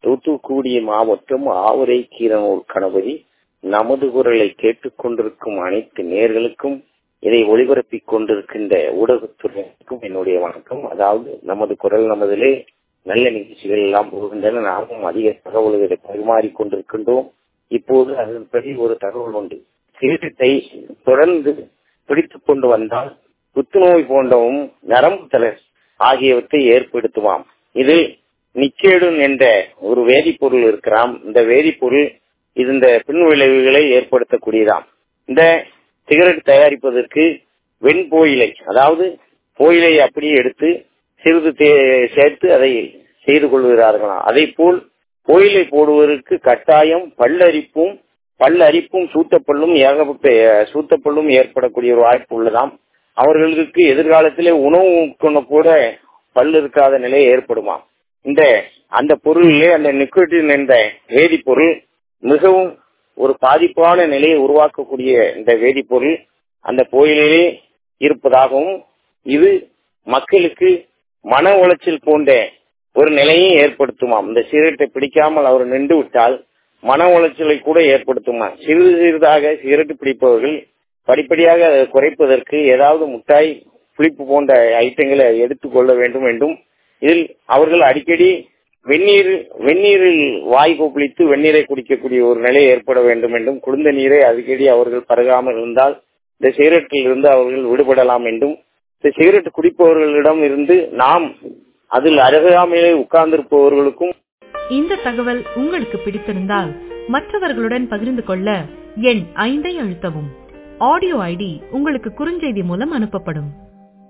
தூத்துக்குடி மாவட்டம் ஆவரை கீரனூர் கணபதி நமது குரலை கேட்டுக்கொண்டிருக்கும் அனைத்து நேர்களுக்கும் இதை ஒளிபரப்பிக் கொண்டிருக்கின்ற ஊடகத்துறைக்கும் என்னுடைய வணக்கம் அதாவது நமது குரல் நமதிலே நல்ல நிகழ்ச்சிகள் எல்லாம் போகின்றன நாமும் அதிக தகவல்களை பரிமாறிக் கொண்டிருக்கின்றோம் இப்போது அதன்படி ஒரு தகவல் உண்டு சிகிச்சை தொடர்ந்து பிடித்துக் கொண்டு வந்தால் புத்துநோய் போன்றவும் நரம்பு தளர் ஆகியவற்றை ஏற்படுத்துவாம் இதில் நிக்கேடுன் என்ற ஒரு வேதிப்பொருள் இருக்கிறாம் இந்த வேதிப்பொருள் இது இந்த பின் விளைவுகளை ஏற்படுத்தக்கூடியதாம் இந்த சிகரெட் தயாரிப்பதற்கு வெண்போயிலை அதாவது போயிலை அப்படியே எடுத்து சிறிது சேர்த்து அதை செய்து கொள்கிறார்களாம் அதே போல் கோயிலை போடுவதற்கு கட்டாயம் பல்லரிப்பும் பல்லரிப்பும் சூத்தப்பல்லும் ஏகப்பட்ட சூத்தப்பல்லும் ஏற்படக்கூடிய ஒரு வாய்ப்பு உள்ளதாம் அவர்களுக்கு எதிர்காலத்திலே உணவு உட்கொள்ள கூட பல் இருக்காத நிலை ஏற்படுமா இந்த அந்த பொருளிலே அந்த நிக்கோட்டின் என்ற வேதிப்பொருள் மிகவும் ஒரு பாதிப்பான நிலையை உருவாக்கக்கூடிய இந்த வேதிப்பொருள் அந்த கோயிலிலே இருப்பதாகவும் இது மக்களுக்கு மன உளைச்சல் போன்ற ஒரு நிலையை ஏற்படுத்துமாம் இந்த சிகரெட்டை பிடிக்காமல் அவர் நின்று விட்டால் மன உளைச்சலை கூட ஏற்படுத்துமா சிறிது சிறிதாக சிகரெட் பிடிப்பவர்கள் படிப்படியாக அதை குறைப்பதற்கு ஏதாவது முட்டாய் புளிப்பு போன்ற ஐட்டங்களை எடுத்துக்கொள்ள வேண்டும் என்றும் இதில் அவர்கள் அடிக்கடி வெந்நீர் வெந்நீரில் வாய் கொப்பளித்து வெந்நீரை குடிக்கக்கூடிய ஒரு நிலை ஏற்பட வேண்டும் என்றும் குளிர்ந்த நீரை அடிக்கடி அவர்கள் பருகாமல் இருந்தால் இந்த சிகரெட்டில் இருந்து அவர்கள் விடுபடலாம் என்றும் இந்த சிகரெட் குடிப்பவர்களிடம் இருந்து நாம் அதில் அருகாமையிலே உட்கார்ந்திருப்பவர்களுக்கும் இந்த தகவல் உங்களுக்கு பிடித்திருந்தால் மற்றவர்களுடன் பகிர்ந்து கொள்ள எண் ஐந்தை அழுத்தவும் ஆடியோ ஐடி உங்களுக்கு குறுஞ்செய்தி மூலம் அனுப்பப்படும்